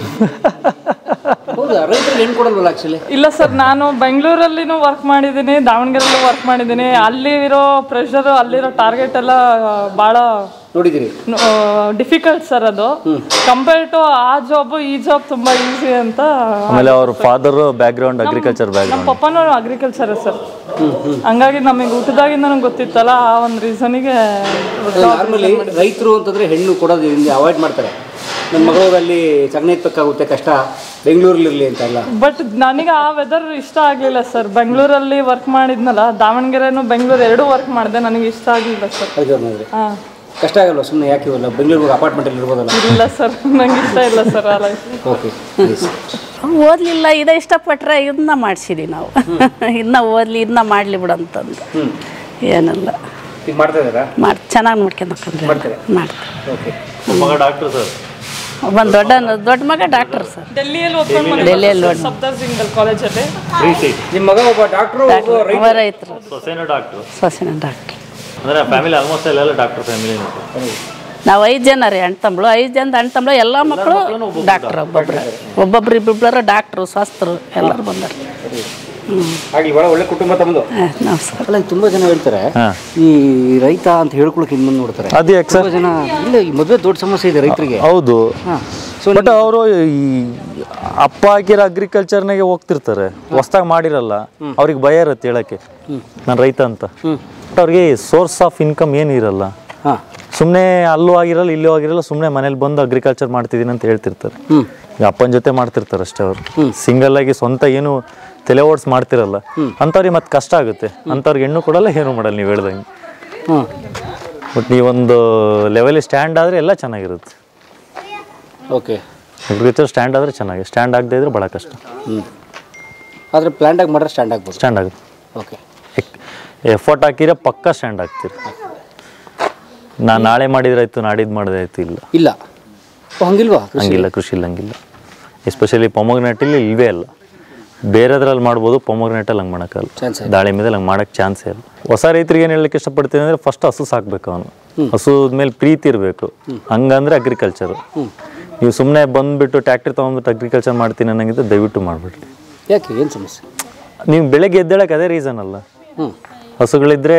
ಹೌದಾ ರೈತರಿಗೆ ಹೆಣ್ಣು ಕೊಡಲ್ವಲ್ಲ ಆ್ಯಕ್ಚುಲಿ ಇಲ್ಲ ಸರ್ ನಾನು ಬೆಂಗಳೂರಲ್ಲಿನೂ ವರ್ಕ್ ಮಾಡಿದ್ದೀನಿ ದಾವಣಗೆರೆಯಲ್ಲೂ ವರ್ಕ್ ಮಾಡಿದ್ದೀನಿ ಅಲ್ಲಿ ಇರೋ ಪ್ರೆಷರು ಅಲ್ಲಿರೋ ಟಾರ್ಗೆಟ್ ಎಲ್ಲ ಭಾಳ ನೋಡಿದ್ದೀರಿ ಡಿಫಿಕಲ್ಟ್ ಸರ್ ಅದು ಕಂಪೇರ್ ಟು ಆ ಜಾಬು ಈ ಜಾಬ್ ತುಂಬ ಈಸಿ ಅಂತ ಆಮೇಲೆ ಅವ್ರ ಫಾದರು ಬ್ಯಾಕ್ಗ್ರೌಂಡ್ ಅಗ್ರಿಕಲ್ಚರ್ ನಮ್ಮ ಬ್ಯಾಕ್ಗ್ರೌಂಡ್ ಪಪ್ಪನೂ ಅಗ್ರಿಕಲ್ಚರ್ ಸರ್ ಹಂಗಾಗಿ ನಮಗೆ ಊಟದಾಗಿಂದ ನನಗೆ ಗೊತ್ತಿತ್ತಲ್ಲ ಆ ಒಂದು ರೀಸನಿಗೆ ನಾರ್ಮಲಿ ರೈತರು ಅಂತಂದ್ರೆ ಹೆಣ್ಣು ಕೊಡೋದು ಅವಾಯ್ಡ್ ಮಾಡ್ತಾರೆ ನನ್ನ ಮಗಳು ಅಲ್ಲಿ ಸಗಣಿ ಎತ್ತಕ್ಕಾಗುತ್ತೆ ಕಷ್ಟ ಬೆಂಗಳೂರಲ್ಲಿರಲಿ ಅಂತ ಅಲ್ಲ ಬಟ್ ನನಗೆ ಆ ವೆದರ್ ಇಷ್ಟ ಆಗಲಿಲ್ಲ ಸರ್ ಬೆಂಗಳೂರಲ್ಲಿ ವರ್ಕ್ ಮಾಡಿದ್ನಲ್ಲ ದಾವಣಗೆರೆನೂ ಬೆಂಗಳೂರು ಎರಡೂ ವರ್ಕ್ ಮಾಡಿದೆ ನನಗೆ ಇಷ್ಟ ಆಗಲಿಲ್ಲ ಸರ್ ಅದಕ್ಕೆ ಅವ್ರು ನೋಡಿದ್ರೆ ಹಾಂ ಕಷ್ಟ ಆಗಲ್ವ ಸುಮ್ಮನೆ ಯಾಕೆ ಇವಲ್ಲ ಬೆಂಗಳೂರಿಗೆ ಅಪಾರ್ಟ್ಮೆಂಟಲ್ಲಿ ಇರ್ಬೋದಲ್ಲ ಇಲ್ಲ ಸರ್ ನಂಗೆ ಇಷ್ಟ ಇಲ್ಲ ಸರ್ ಆ ಲೈಫ್ ಓಕೆ ಓದಲಿಲ್ಲ ಇದೇ ಇಷ್ಟಪಟ್ಟರೆ ಇದನ್ನ ಮಾಡಿಸಿದ್ವಿ ನಾವು ಇನ್ನ ಓದಲಿ ಇದನ್ನ ಮಾಡಲಿ ಬಿಡಂತಂದು ಏನಲ್ಲ ಈಗ ಮಾಡ್ತಾ ಇದ್ದಾರಾ ಮಾಡಿ ಚೆನ್ನಾಗಿ ನೋಡ್ಕೊಂಡ್ರೆ ಮಾಡ್ತಾರೆ. ಮಾಡ್ತಾರೆ ಓಕೆ ಮಗ ಡಾಕ್ಟರ್ ಸರ್ ಒಂದು ದೊಡ್ಡ ದೊಡ್ಡ ಮಗ ಡಾಕ್ಟರ್ ಸರ್ ಡೆಲ್ಲಿಯಲ್ಲಿ ಓದ್ಕೊಂಡು ಡೆಲ್ಲಿಯಲ್ಲಿ ಓದ್- ಸಫ್ದರ್ ಸಿಂಗಲ್ ಕಾಲೇಜಲ್ಲಿ ನಿಮ್ಮ ಮಗ ಒಬ್ಬ ಡಾಕ್ಟ್ರು ಒಬ್ಬ ರೈತ ಅವ ರೈತರು ಸೊಸೇನು ಡಾಕ್ಟ್ರು ಸೊಸೆನ ಡಾಕ್ಟ್ರ್ ಅಂದರೆ ಫ್ಯಾಮಿಲಿ ಆಲ್ಮೋಸ್ಟ್ ಎಲ್ಲ ಡಾಕ್ಟರ್ ಫ್ಯಾಮಿಲಿ ನಾವು ಐದು ಜನ ರೀ ಅಣ್ಣ ತಮ್ಮಳು ಐದು ಜನದ ಅಣ್ಣ ತಮ್ಮಳು ಎಲ್ಲ ಮಕ್ಕಳು ಡಾಕ್ಟ್ರ್ ಒಬ್ಬೊಬ್ರು ಒಬ್ಬೊಬ್ರು ಇಬ್ಬೊಬ್ರು ಡಾಕ್ಟ್ರು ಸ್ವಸ್ಥರು ಎಲ್ಲರೂ ಬಂದರು ಹ್ಞೂ ಆಗಲಿ ಭಾಳ ಒಳ್ಳೆ ಕುಟುಂಬ ತಮ್ಮದು ನಮಸ್ಕಾರ ಅಲ್ಲ ಈಗ ತುಂಬಾ ಜನ ಹೇಳ್ತಾರೆ ಹಾಂ ಈ ರೈತ ಅಂತ ಹೇಳ್ಕೊಳಕ್ಕೆ ಇನ್ನು ನೋಡ್ತಾರೆ ಅದು ಯಾಕೆ ಸರ್ ತುಂಬಾ ಜನ ಇಲ್ಲ ಈ ಮದುವೆ ದೊಡ್ಡ ಸಮಸ್ಯೆ ಇದೆ ರೈತರಿಗೆ ಹೌದು ಹಾಂ ಬಟ್ ಅವರು ಈ ಅಪ್ಪ ಹಾಕಿರೋ ಅಗ್ರಿಕಲ್ಚರ್ನಾಗೆ ಹೋಗ್ತಿರ್ತಾರೆ ಹೊಸ್ದಾಗಿ ಮಾಡಿರಲ್ಲ ಅವ್ರಿಗೆ ಭಯ ಇರುತ್ತೆ ಹೇಳಕ್ಕೆ ನಾನು ರೈತ ಅಂತ ಬಟ್ ಅವ್ರಿಗೆ ಸೋರ್ಸ್ ಆಫ್ ಇನ್ಕಮ್ ಏನು ಇರಲ್ಲ ಹಾಂ ಸುಮ್ಮನೆ ಅಲ್ಲೂ ಆಗಿರಲ್ಲ ಇಲ್ಲೂ ಆಗಿರಲ್ಲ ಸುಮ್ಮನೆ ಮನೇಲಿ ಬಂದು ಅಗ್ರಿಕಲ್ಚರ್ ಮಾಡ್ತಿದ್ದೀನಿ ಅಂತ ಹೇಳ್ತಿರ್ತಾರೆ ಈಗ ಅಪ್ಪನ ಜೊತೆ ಮಾಡ್ತಿರ್ತಾರೆ ಅಷ್ಟೇ ಅವರು ಸಿಂಗಲ್ ಆಗಿ ಸ್ವಂತ ಏನು ತಲೆ ಓಡಿಸ್ ಮಾಡ್ತಿರಲ್ಲ ಅಂಥವ್ರಿಗೆ ಮತ್ತೆ ಕಷ್ಟ ಆಗುತ್ತೆ ಅಂಥವ್ರಿಗೆ ಹೆಣ್ಣು ಕೊಡಲ್ಲ ಏನು ಮಾಡಲ್ಲ ನೀವು ಹೇಳ್ದಂಗೆ ಹ್ಞೂ ಬಟ್ ನೀವೊಂದು ಲೆವೆಲ್ ಸ್ಟ್ಯಾಂಡ್ ಆದರೆ ಎಲ್ಲ ಚೆನ್ನಾಗಿರುತ್ತೆ ಓಕೆ ಅಗ್ರಿಕಲ್ಚರ್ ಸ್ಟ್ಯಾಂಡ್ ಆದರೆ ಚೆನ್ನಾಗಿ ಸ್ಟ್ಯಾಂಡ್ ಆಗದೆ ಇದ್ರೆ ಭಾಳ ಕಷ್ಟ ಹ್ಞೂ ಆದರೆ ಪ್ಲ್ಯಾಂಡಾಗಿ ಮಾಡ್ರೆ ಸ್ಟ್ಯಾಂಡ್ ಆಗ್ಬೋದು ಸ್ಟ್ಯಾಂಡ್ ಆಗುತ್ತೆ ಓಕೆ ಎಫರ್ಟ್ ಹಾಕಿದ್ರೆ ಪಕ್ಕ ಸ್ಟ್ಯಾಂಡ್ ಆಗ್ತೀರಿ ನಾನು ನಾಳೆ ಮಾಡಿದ್ರಾಯ್ತು ನಾಡಿದ್ದು ಮಾಡಿದ್ರಾಯ್ತು ಇಲ್ಲ ಇಲ್ಲ ಓ, ಹಂಗಿಲ್ವಾ ಕೃಷಿ? ಹಂಗಿಲ್ಲ ಕೃಷಿಲಿ ಹಂಗಿಲ್ಲ ಎಸ್ಪೆಷಲಿ ಪೊಮಗ್ನೆಟಲ್ಲಿ ಇಲ್ವೇ ಇಲ್ಲ ಬೇರೆದ್ರಲ್ಲಿ ಮಾಡ್ಬೋದು ಪೊಮಗ್ನೆಟಲ್ಲಿ ಹಂಗೆ ಮಾಡೋಕ್ಕಲ್ಲ Chance ಇಲ್ಲ. ದಾಳಿಂಬೆದಲ್ಲಿ ಹಂಗೆ ಮಾಡೋಕ್ಕೆ ಚಾನ್ಸೇ ಇಲ್ಲ ಹೊಸ ರೈತರಿಗೆ ಏನು ಹೇಳಕ್ಕೆ ಇಷ್ಟಪಡ್ತೀನಿ ಅಂದರೆ ಫಸ್ಟ್ ಹಸು ಸಾಕಬೇಕು ಅವನು ಹಸುದ ಮೇಲೆ ಪ್ರೀತಿ ಇರಬೇಕು ಹಂಗಂದ್ರೆ ಅಗ್ರಿಕಲ್ಚರು ನೀವು ಸುಮ್ಮನೆ ಬಂದುಬಿಟ್ಟು ಟ್ಯಾಕ್ಟ್ರಿ ತೊಗೊಂಡ್ಬಿಟ್ಟು ಅಗ್ರಿಕಲ್ಚರ್ ಮಾಡ್ತೀನಿ ಅನ್ನಂಗಿದ್ರೆ ದಯವಿಟ್ಟು ಮಾಡಿಬಿಡ್ರಿ ಯಾಕೆ ಏನು ಸಮಸ್ಯೆ ನೀವು ಬೆಳಗ್ಗೆ ಎದ್ದೇಳಕ್ಕೆ ಅದೇ ರೀಸನ್ ಅಲ್ಲ ಹ್ಞೂ ಹಸುಗಳಿದ್ರೆ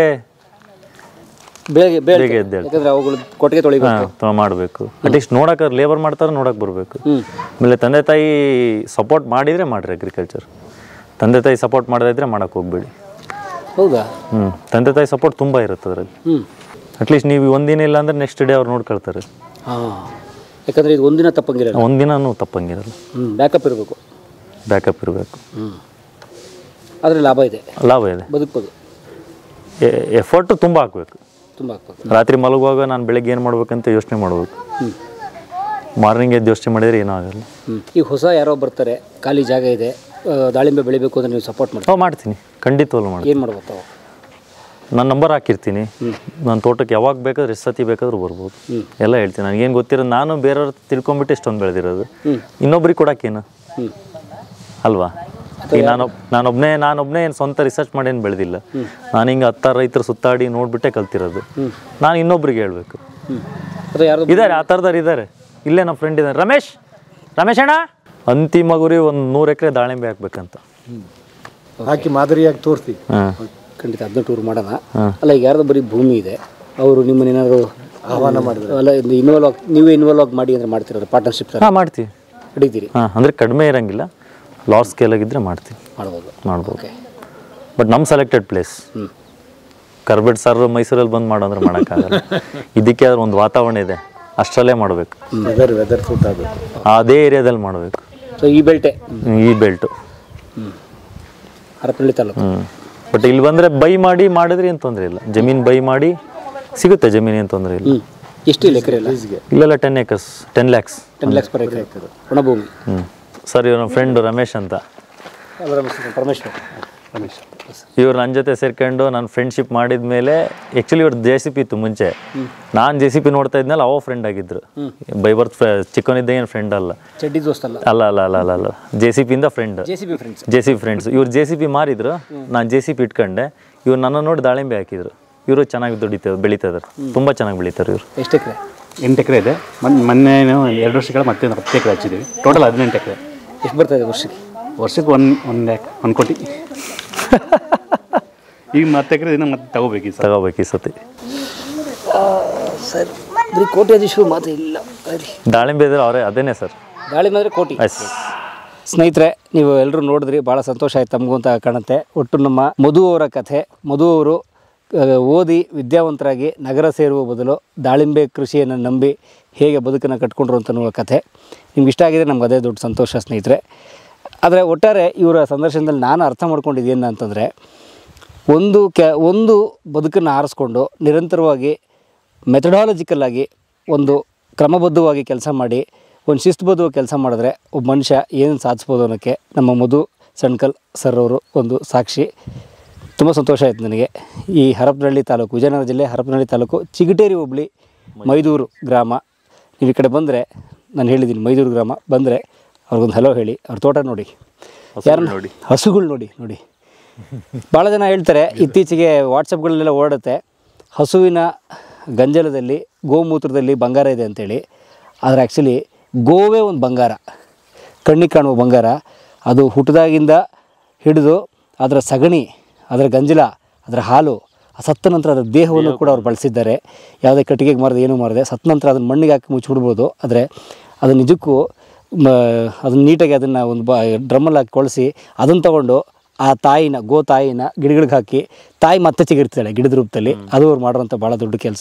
ಬೆಳಗ್ಗೆ ಬೇಗ ಬೆಳಗ್ಗೆ ಎದ್ದೇಳು. ಯಾಕಂದ್ರೆ ಅವುಗಳು ಕೊಟ್ಟಿಗೆ ತೊಳಿಬೇಕು ಹಾಂ ಮಾಡಬೇಕು ಅಟ್ಲೀಸ್ಟ್ ನೋಡಕ್ಕೆ ಲೇಬರ್ ಮಾಡ್ತಾರೆ ನೋಡಕ್ಕೆ ಬರಬೇಕು ಆಮೇಲೆ ತಂದೆ ತಾಯಿ ಸಪೋರ್ಟ್ ಮಾಡಿದರೆ ಮಾಡಿರಿ ಅಗ್ರಿಕಲ್ಚರ್ ತಂದೆ ತಾಯಿ ಸಪೋರ್ಟ್ ಮಾಡದೇ ಇದ್ರೆ ಮಾಡೋಕ್ಕೆ ಹೋಗ್ಬೇಡಿ ಹೌದಾ ಹ್ಞೂ ತಂದೆ ತಾಯಿ ಸಪೋರ್ಟ್ ತುಂಬ ಇರುತ್ತೆ ಅದರಲ್ಲಿ ಹ್ಞೂ ಅಟ್ಲೀಸ್ಟ್ ನೀವು ಒಂದಿನ ಇಲ್ಲ ಅಂದ್ರೆ ನೆಕ್ಸ್ಟ್ ಡೇ ಅವ್ರು ನೋಡ್ಕೊಳ್ತಾರೆ ಹಾಂ ಯಾಕಂದ್ರೆ ಇದು ಒಂದಿನ ತಪ್ಪಂಗಿರಲ್ಲ ಒಂದಿನೂ ತಪ್ಪಂಗಿರಲ್ಲ ಹ್ಞೂ ಬ್ಯಾಕಪ್ ಇರಬೇಕು ಬ್ಯಾಕಪ್ ಇರಬೇಕು ಹ್ಞೂ ಆದರೆ ಲಾಭ ಇದೆ ಲಾಭ ಇದೆ ಬದುಕ್ಬೋದು ಎಫರ್ಟು ತುಂಬ ಹಾಕಬೇಕು ತುಂಬ ಹಾಕ್ಬೇಕು ರಾತ್ರಿ ಮಲಗುವಾಗ ನಾನು ಬೆಳಗ್ಗೆ ಏನು ಮಾಡ್ಬೇಕಂತ ಯೋಚನೆ ಮಾಡಬೇಕು ಮಾರ್ನಿಂಗ್ ಎದ್ದು ಯೋಚನೆ ಮಾಡಿದರೆ ಏನೂ ಆಗಲ್ಲ ಹ್ಞೂ ಈಗ ಹೊಸ ಯಾರೋ ಬರ್ತಾರೆ ಖಾಲಿ ಜಾಗ ಇದೆ ಆ, ದಾಳಿಂಬೆ ಬೆಳಿಬೇಕು ಅಂದ್ರೆ ನೀವು ಸಪೋರ್ಟ್ ಮಾಡಿ ನಾವು ಮಾಡ್ತೀನಿ ಖಂಡಿತವಲ್ಲೂ ಮಾಡ್ತೀನಿ ಏನು ಮಾಡ್ಬೇಕು ತಾವು ನಾನು ನಂಬರ್ ಹಾಕಿರ್ತೀನಿ ನನ್ನ ತೋಟಕ್ಕೆ ಯಾವಾಗ ಬೇಕಾದ್ರೆ ಎಷ್ಟು ಸತಿ ಬೇಕಾದ್ರೂ ಬರ್ಬೋದು ಎಲ್ಲ ಹೇಳ್ತೀನಿ ನನಗೇನು ಗೊತ್ತಿರೋದು ನಾನು ಬೇರೆಯವ್ರ ತಿಳ್ಕೊಂಬಿಟ್ಟು ಇಷ್ಟೊಂದು ಬೆಳೆದಿರೋದು ಇನ್ನೊಬ್ರಿಗೆ ಕೊಡೋಕ್ಕೇನು ಅಲ್ವಾ ಈಗ ನಾನು ನಾನೊಬ್ಬನೇ ನಾನೊಬ್ಬನೇ ಏನು ಸ್ವಂತ ರಿಸರ್ಚ್ ಮಾಡಿ ಏನು ಬೆಳೆದಿಲ್ಲ ನಾನು ಹಿಂಗೆ ಹತ್ತಾರು ರೈತರು ಸುತ್ತಾಡಿ ನೋಡ್ಬಿಟ್ಟೆ ಕಲ್ತಿರೋದು ನಾನು ಇನ್ನೊಬ್ರಿಗೆ ಹೇಳ್ಬೇಕು ಹ್ಞೂ ಅದು ಯಾರು ಇದ್ದಾರೆ ಆ ಥರದವ್ರು ಇದ್ದಾರೆ ಇಲ್ಲೇ ನಮ್ಮ ಫ್ರೆಂಡ್ ಇದ್ದಾರೆ ರಮೇಶ್ ರಮೇಶ್ ಅಣ್ಣ ಅಂತಿಮ ಗುರಿ ಒಂದು ನೂರು ಎಕರೆ ದಾಳಿಂಬೆ ಹಾಕ್ಬೇಕಂತ ಹಾಕಿ ಮಾದರಿಯಾಗಿ ತೋರಿಸಿ ಹಾಂ ಖಂಡಿತ ಅದನ್ನ ಟೂರ್ ಮಾಡೋಣ ಅಲ್ಲ ಈಗ ಯಾರ್ದೋ ಬರೀ ಭೂಮಿ ಇದೆ ಅವರು ನಿಮ್ಮನ್ನೇನಾದ್ರು ಆಹ್ವಾನ ಮಾಡಿದ್ರು ಅಲ್ಲ ಇನ್ವಾಲ್ವ್ ಆಗಿ ನೀವೇ ಇನ್ವಾಲ್ವ್ ಆಗಿ ಮಾಡಿ ಅಂದ್ರೆ ಮಾಡ್ತಿರೋದು ಪಾರ್ಟ್ನರ್ಶಿಪ್ ಥರ ಹಾಂ ಮಾಡ್ತೀವಿ ಹಿಡಿತೀರಿ ಹಾಂ ಅಂದರೆ ಕಡಿಮೆ ಇರೋಂಗಿಲ್ಲ ಲಾರ್ಜ್ ಸ್ಕೇಲಾಗಿದ್ದರೆ ಮಾಡ್ತೀವಿ ಮಾಡ್ಬೋದು ಮಾಡ್ಬೋದು ಓಕೆ ಬಟ್ ನಮ್ಮ ಸೆಲೆಕ್ಟೆಡ್ ಪ್ಲೇಸ್ ಕರ್ಬೇಟ್ ಸಾರು ಮೈಸೂರಲ್ಲಿ ಬಂದು ಮಾಡೋ ಅಂದ್ರೆ ಮಾಡೋಕ್ಕಾಗಲ್ಲ ಇದಕ್ಕೆ ಆದ್ರೆ ಒಂದು ವಾತಾವರಣ ಇದೆ ಅಷ್ಟರಲ್ಲೇ ಮಾಡಬೇಕು ವೆದರ್ ವೆದರ್ ಸೂಟ್ ಆಗಬೇಕು ಅದೇ ಏರಿಯಾದಲ್ಲಿ ಮಾಡಬೇಕು ಸೊ ಈ ಬೆಲ್ಟೆ ಈ ಬೆಲ್ಟು ಹರಪನಹಳ್ಳಿ ತಾಲೂಕು ಹ್ಞೂ ಬಟ್ ಇಲ್ಲಿ ಬಂದರೆ ಬೈ ಮಾಡಿ ಮಾಡಿದ್ರೆ ಏನು ತೊಂದರೆ ಇಲ್ಲ ಜಮೀನು ಬೈ ಮಾಡಿ ಸಿಗುತ್ತೆ ಜಮೀನು ಏನು ತೊಂದರೆ ಇಲ್ಲ ಹ್ಞೂ ಎಷ್ಟು ಇಲ್ಲ ಎಕರೆ ಇಲ್ಲ ಇಲ್ಲೆಲ್ಲ ten acres ten lakhs ten lakhs per acre ಒಣಭೂಮಿ ಹ್ಞೂ ಸರ್ ಇವ್ರ ಫ್ರೆಂಡು ರಮೇಶ್ ಅಂತ ಪರಮೇಶ್ವರ್ ರಮೇಶ್ ಇವ್ರು ನನ್ನ ಜೊತೆ ಸೇರ್ಕೊಂಡು ನಾನು ಫ್ರೆಂಡ್ಶಿಪ್ ಮಾಡಿದ ಮೇಲೆ ಆ್ಯಕ್ಚುಲಿ ಇವ್ರು ಜೆ ಸಿ ಪಿ ಇತ್ತು ಮುಂಚೆ ನಾನು ಜೆ ಸಿ ಪಿ ನೋಡ್ತಾ ಇದ್ನಲ್ಲ ಅವ ಫ್ರೆಂಡ್ ಆಗಿದ್ರು ಬೈ ಬರ್ತ್ ಚಿಕ್ಕವನಿದ್ದ ಏನು ಫ್ರೆಂಡ್ ಅಲ್ಲ ಚಡ್ಡಿ ದೋಸ್ತ್ ಅಲ್ಲ ಅಲ್ಲ ಅಲ್ಲ ಅಲ್ಲ ಅಲ್ಲ ಅಲ್ಲ ಜೆ ಸಿ ಪಿಯಿಂದ friend J C B friends J C P friends ಇವ್ರು ಜೆ ಸಿ ಪಿ ಮಾರಿದ್ರು ನಾನು ಜೆ ಸಿ ಪಿ ಇಟ್ಕೊಂಡೆ ಇವ್ರು ನನ್ನ ನೋಡಿ ದಾಳಿಂಬೆ ಹಾಕಿದ್ರು ಇವರು ಚೆನ್ನಾಗಿ ದುಡಿತಾರೆ ಬೆಳೀತಿದ್ದಾರೆ ತುಂಬ ಚೆನ್ನಾಗಿ ಬೆಳೀತಾರೆ ಇವರು ಎಷ್ಟು ಎಕರೆ ಎಂಟು ಎಕರೆ ಇದೆ ಮೊನ್ನೆ ಮೊನ್ನೆ ಎರಡು ವರ್ಷಗಳ ಮತ್ತೆ ಒಂದು ಹತ್ತು ಎಕರೆ ಹಚ್ಚಿದ್ದೀವಿ ಟೋಟಲ್ ಹದಿನೆಂಟು ಎಕರೆ ಎಷ್ಟು ಬರ್ತಾ ಇದೆ ವರ್ಷಕ್ಕೆ ವರ್ಷಕ್ಕೆ ಒಂದು ಒಂದು ಒಂದು ಕೋಟಿ ಈಗ ಮತ್ತೆ ಎಕರೆ ದಿನ ಮತ್ತೆ ತಗೋಬೇಕು ಈ ಸಲ ತಗೋಬೇಕು ಈ ಸತಿ ಸರ್ ಬರೀ ಕೋಟ್ಯಾಧೀಶರು ಮಾತ್ರ ಇಲ್ಲ ಸರಿ ದಾಳಿಂಬೆ ಇದ್ರೆ ಅವರೇ ಅದೇನೇ ಸರ್ ದಾಳಿಂಬೆ ಅಂದರೆ ಕೋಟಿ ಎಸ್ ಸ್ನೇಹಿತರೆ ನೀವು ಎಲ್ಲರೂ ನೋಡಿದ್ರಿ ಭಾಳ ಸಂತೋಷ ಆಯ್ತು ತಮಗೂ ಅಂತ ಕಾಣುತ್ತೆ ಒಟ್ಟು ನಮ್ಮ ಮಧು ಅವರ ಕಥೆ ಮಧು ಅವರು ಆ, ಓದಿ ವಿದ್ಯಾವಂತರಾಗಿ ನಗರ ಸೇರುವ ಬದಲು ದಾಳಿಂಬೆ ಕೃಷಿಯನ್ನು ನಂಬಿ ಹೇಗೆ ಬದುಕನ್ನು ಕಟ್ಕೊಂಡ್ರು ಅಂತ ಅನ್ನುವ ಕಥೆ ನಿಮ್ಗೆ ಇಷ್ಟ ಆಗಿದೆ ನಮ್ಗೆ ಅದೇ ದೊಡ್ಡ ಸಂತೋಷ ಸ್ನೇಹಿತರೆ ಆದರೆ ಒಟ್ಟಾರೆ ಇವರ ಸಂದರ್ಶನದಲ್ಲಿ ನಾನು ಅರ್ಥ ಮಾಡ್ಕೊಂಡಿದ್ದು ಏನು ಅಂತಂದರೆ ಒಂದು ಕೆ ಒಂದು ಬದುಕನ್ನು ಆರಿಸ್ಕೊಂಡು ನಿರಂತರವಾಗಿ ಮೆಥಡಾಲಜಿಕಲ್ ಆಗಿ ಒಂದು ಕ್ರಮಬದ್ಧವಾಗಿ ಕೆಲಸ ಮಾಡಿ ಒಂದು ಶಿಸ್ತುಬದ್ಧವಾಗಿ ಕೆಲಸ ಮಾಡಿದ್ರೆ ಒಬ್ಬ ಮನುಷ್ಯ ಏನು ಸಾಧಿಸ್ಬೋದು ಅನ್ನೋಕ್ಕೆ ನಮ್ಮ ಮಧು ಸಣ್ಕಲ್ ಸರ್ ಅವರು ಒಂದು ಸಾಕ್ಷಿ ತುಂಬ ಸಂತೋಷ ಆಯಿತು ನನಗೆ ಈ ಹರಪನಹಳ್ಳಿ ತಾಲೂಕು ವಿಜಯನಗರ ಜಿಲ್ಲೆ ಹರಪನಹಳ್ಳಿ ತಾಲೂಕು ಚಿಗಟೇರಿ ಹೋಬಳಿ ಮೈದೂರು ಗ್ರಾಮ ನೀವು ಈ ಕಡೆ ಬಂದರೆ ನಾನು ಹೇಳಿದ್ದೀನಿ ಮೈದೂರು ಗ್ರಾಮ ಬಂದರೆ ಅವ್ರಿಗೊಂದು ಹಲೋ ಹೇಳಿ ಅವ್ರ ತೋಟ ನೋಡಿ ಯಾರನ್ನ ನೋಡಿ ಹಸುಗಳು ನೋಡಿ ನೋಡಿ ಭಾಳ ಜನ ಹೇಳ್ತಾರೆ ಇತ್ತೀಚೆಗೆ ವಾಟ್ಸಪ್ಗಳಲ್ಲೆಲ್ಲ ಓಡುತ್ತೆ ಹಸುವಿನ ಗಂಜಲದಲ್ಲಿ ಗೋಮೂತ್ರದಲ್ಲಿ ಬಂಗಾರ ಇದೆ ಅಂತೇಳಿ ಆದರೆ ಆ್ಯಕ್ಚುಲಿ ಗೋವೇ ಒಂದು ಬಂಗಾರ ಕಣ್ಣಿಗೆ ಕಾಣುವ ಬಂಗಾರ ಅದು ಹುಟ್ಟಿದಾಗಿಂದ ಹಿಡಿದು ಅದರ ಸಗಣಿ ಅದರ ಗಂಜಲ ಅದರ ಹಾಲು ಆ ಸತ್ತ ನಂತರ ಅದರ ದೇಹವನ್ನು ಕೂಡ ಅವ್ರು ಬಳಸಿದ್ದಾರೆ ಯಾವುದೇ ಕಟ್ಟಿಗೆಗೆ ಮಾರದೆ ಏನೂ ಮಾರದೆ ಸತ್ತ ನಂತರ ಅದನ್ನು ಮಣ್ಣಿಗೆ ಹಾಕಿ ಮುಚ್ಚಿಬಿಡ್ಬೋದು ಆದರೆ ಅದು ನಿಜಕ್ಕೂ ಮ ಅದನ್ನು ನೀಟಾಗಿ ಅದನ್ನು ಒಂದು ಬ ಡ್ರಮ್ಮಲ್ಲಿ ಹಾಕಿ ಕೊಳಿಸಿ ಅದನ್ನು ತಗೊಂಡು ಆ ತಾಯಿನ ಗೋ ತಾಯಿನ ಗಿಡಗಳಿಗೆ ಹಾಕಿ ತಾಯಿ ಮತ್ತೆ ಚಿಗಿರ್ತಾಳೆ ಗಿಡದ ರೂಪದಲ್ಲಿ ಅದು ಅವ್ರು ಮಾಡೋಂಥ ಭಾಳ ದೊಡ್ಡ ಕೆಲಸ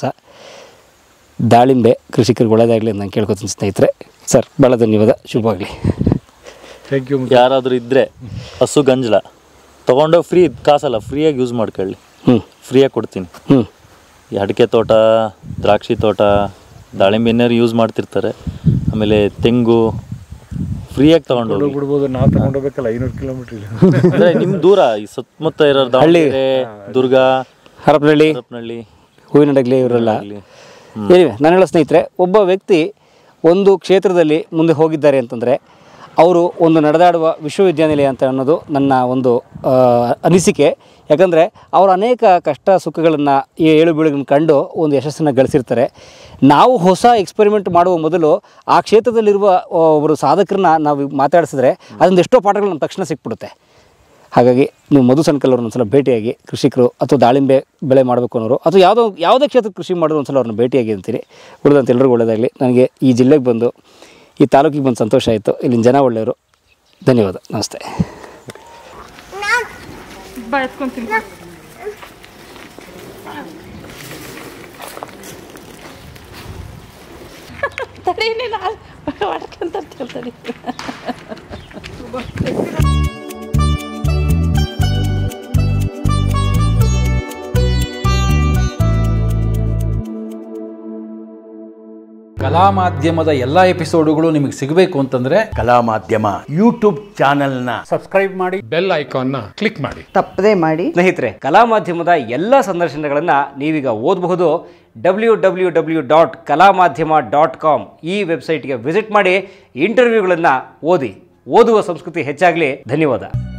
ದಾಳಿಂಬೆ ಕೃಷಿಕರಿಗೆ ಒಳ್ಳೆಯದಾಗಲಿ ಅಂತ ನಾನು ಕೇಳ್ಕೊತೀನಿ ಸ್ನೇಹಿತರೆ ಸರ್ ಭಾಳ ಧನ್ಯವಾದ ಶುಭವಾಗಲಿ ಥ್ಯಾಂಕ್ ಯು ಯಾರಾದರೂ ಇದ್ದರೆ ಹಸು ಗಂಜಲ ತೊಗೊಂಡೋಗಿ ಫ್ರೀ ಕಾಸಲ್ಲ ಫ್ರೀಯಾಗಿ ಯೂಸ್ ಮಾಡ್ಕೊಳ್ಳಿ ಹ್ಞೂ ಫ್ರೀಯಾಗಿ ಕೊಡ್ತೀನಿ ಹ್ಞೂ ಈ ಅಡಿಕೆ ತೋಟ ದ್ರಾಕ್ಷಿ ತೋಟ ದಾಳಿಂಬೆ ಏನಾರು ಯೂಸ್ ಮಾಡ್ತಿರ್ತಾರೆ ಆಮೇಲೆ ತೆಂಗು ಫ್ರೀಯಾಗಿ ತೊಗೊಂಡೋಗಿ ಬಿಡ್ಬೋದು ನಾವು ತಗೊಂಡೋಗ್ಬೇಕಲ್ಲ ಐನೂರು ಕಿಲೋಮೀಟ್ರ್ ಇಲ್ಲ ಅಂದರೆ ನಿಮ್ಮ ದೂರ ಈ ಸುತ್ತಮುತ್ತ ಇರೋರು ದಾವಣಗೆರೆ ದುರ್ಗ ಹರಪನಹಳ್ಳಿ ಹರಪನಹಳ್ಳಿ ಹೂವಿನಡಗಲಿ ಇವರೆಲ್ಲ ಏನಿವೆ ನಾನು ಹೇಳೋ ಸ್ನೇಹಿತರೆ ಒಬ್ಬ ವ್ಯಕ್ತಿ ಒಂದು ಕ್ಷೇತ್ರದಲ್ಲಿ ಮುಂದೆ ಹೋಗಿದ್ದಾರೆ ಅಂತಂದರೆ ಅವರು ಒಂದು ನಡೆದಾಡುವ ವಿಶ್ವವಿದ್ಯಾನಿಲಯ ಅಂತ ಅನ್ನೋದು ನನ್ನ ಒಂದು ಆ, ಅನಿಸಿಕೆ ಯಾಕಂದರೆ ಅವರು ಅನೇಕ ಕಷ್ಟ ಸುಖಗಳನ್ನು ಈ ಏಳು ಬೀಳುಗಳನ್ನು ಕಂಡು ಒಂದು ಯಶಸ್ಸನ್ನು ಗಳಿಸಿರ್ತಾರೆ ನಾವು ಹೊಸ ಎಕ್ಸ್ಪೆರಿಮೆಂಟ್ ಮಾಡುವ ಮೊದಲು ಆ ಕ್ಷೇತ್ರದಲ್ಲಿರುವ ಆ, ಒಬ್ಬರು ಸಾಧಕರನ್ನ ನಾವು ಮಾತಾಡಿಸಿದ್ರೆ ಅದರಿಂದ ಎಷ್ಟೋ ಪಾಠಗಳು ನಮ್ಮ ತಕ್ಷಣ ಸಿಕ್ಬಿಡುತ್ತೆ ಹಾಗಾಗಿ ನೀವು ಮಧು ಸಣ್ಕಲ್ ಅವ್ರನ್ನ ಒಂದ್ಸಲ ಭೇಟಿಯಾಗಿ ಕೃಷಿಕರು ಅಥವಾ ದಾಳಿಂಬೆ ಬೆಳೆ ಮಾಡಬೇಕು ಅನ್ನೋರು ಅಥವಾ ಯಾವುದೋ ಯಾವುದೇ ಕ್ಷೇತ್ರಕ್ಕೆ ಕೃಷಿ ಮಾಡೋದು ಒಂದ್ಸಲ ಅವ್ರನ್ನ ಭೇಟಿಯಾಗಿ ಅಂತೀನಿ ಉಳಿದಂತೆ ಎಲ್ಲರಿಗೂ ಒಳ್ಳೆಯದಾಗಲಿ ನನಗೆ ಈ ಜಿಲ್ಲೆಗೆ ಬಂದು ಈ ತಾಲೂಕಿಗೆ ಬಂದು ಸಂತೋಷ ಆಯಿತು ಇಲ್ಲಿನ ಜನ ಒಳ್ಳೆಯವರು ಧನ್ಯವಾದ ನಮಸ್ತೆ ಬಾ ಎತ್ಕೊಂತೀನಿ ತಡಿ ನೀನು ಹೊಡ್ಕೊಂತ ತಡಿ ಕಲಾ ಮಾಧ್ಯಮದ ಎಲ್ಲ ಎಪಿಸೋಡುಗಳು ನಿಮಗೆ ಸಿಗಬೇಕು ಅಂತಂದ್ರೆ ಕಲಾ ಮಾಧ್ಯಮ ಯೂಟ್ಯೂಬ್ ಚಾನೆಲ್ನ ಬೆಲ್ ಐಕಾನ್ನ ಕ್ಲಿಕ್ ಮಾಡಿ ತಪ್ಪದೇ ಮಾಡಿ ಸ್ನೇಹಿತರೆ ಕಲಾ ಮಾಧ್ಯಮದ ಎಲ್ಲ ಸಂದರ್ಶನಗಳನ್ನು ನೀವೀಗ ಓದಬಹುದು ಡಬ್ಲ್ಯೂ ಡಬ್ಲ್ಯೂ ಡಬ್ಲ್ಯೂ ಡಾಟ್ ಕಲಾ ಮಾಧ್ಯಮ ಡಾಟ್ ಕಾಮ್ ಈ ವೆಬ್ಸೈಟ್ಗೆ ವಿಸಿಟ್ ಮಾಡಿ ಇಂಟರ್ವ್ಯೂಗಳನ್ನು ಓದಿ ಓದುವ ಸಂಸ್ಕೃತಿ ಹೆಚ್ಚಾಗಲಿ ಧನ್ಯವಾದ